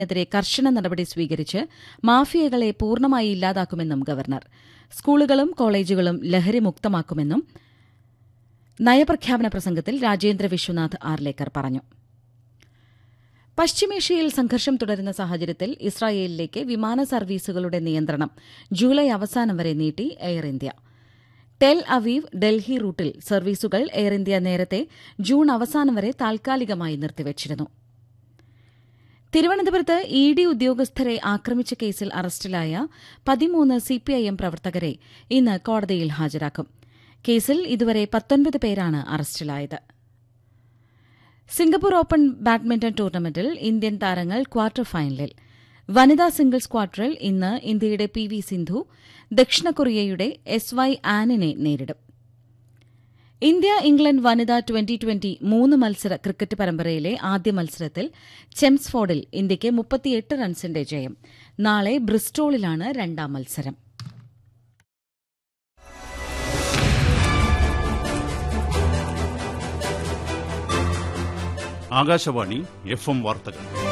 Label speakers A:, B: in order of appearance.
A: എതിരെ കർശന നടപടി സ്വീകരിച്ച് മാഫിയകളെ പൂർണ്ണമായി ഇല്ലാതാക്കുമെന്നും ഗവർണർ സ്കൂളുകളും കോളേജുകളും ലഹരി മുക്തമാക്കുമെന്നും നയപ്രഖ്യാപന പ്രസംഗത്തിൽ രാജേന്ദ്ര വിശ്വനാഥ് ആർലേക്കർ പറഞ്ഞു പശ്ചിമേഷ്യയിൽ സംഘർഷം തുടരുന്ന സാഹചര്യത്തിൽ ഇസ്രായേലിലേക്ക് വിമാന സർവീസുകളുടെ നിയന്ത്രണം ജൂലൈ അവസാനം വരെ നീട്ടി air India Tel Aviv Delhi റൂട്ടിൽ സർവീസുകൾ എയർ ഇന്ത്യ നേരത്തെ ജൂൺ അവസാനം വരെ താൽക്കാലികമായി നിർത്തിവച്ചിരുന്നു തിരുവനന്തപുരത്ത് ഇ ഡി ഉദ്യോഗസ്ഥരെ ആക്രമിച്ച കേസിൽ അറസ്റ്റിലായ പതിമൂന്ന് സിപിഐഎം പ്രവർത്തകരെ ഇന്ന് കോടതിയിൽ ഹാജരാക്കും കേസിൽ ഇതുവരെ പത്തൊൻപത് പേരാണ് അറസ്റ്റിലായത് സിംഗപ്പൂർ ഓപ്പൺ ബാഡ്മിന്റൺ ടൂർണമെന്റിൽ ഇന്ത്യൻ താരങ്ങൾ ക്വാർട്ടർ ഫൈനലിൽ വനിതാ സിംഗിൾസ് ക്വാർട്ടറിൽ ഇന്ന് ഇന്ത്യയുടെ പി വി സിന്ധു ദക്ഷിണ കൊറിയയുടെ എസ് വൈ ആനിനെ നേരിടും ഇന്ത്യ ഇംഗ്ലണ്ട് വനിതാ ട്വന്റി ട്വന്റി മൂന്ന് മത്സര ക്രിക്കറ്റ് പരമ്പരയിലെ ആദ്യ മത്സരത്തിൽ ചെംസ്ഫോർഡിൽ ഇന്ത്യയ്ക്ക് മുപ്പത്തിയെട്ട് റൺസിന്റെ ജയം നാളെ ബ്രിസ്റ്റോളിലാണ് രണ്ടാം മത്സരം
B: ആകാശവാണി എഫ് എം വാർത്തകൾ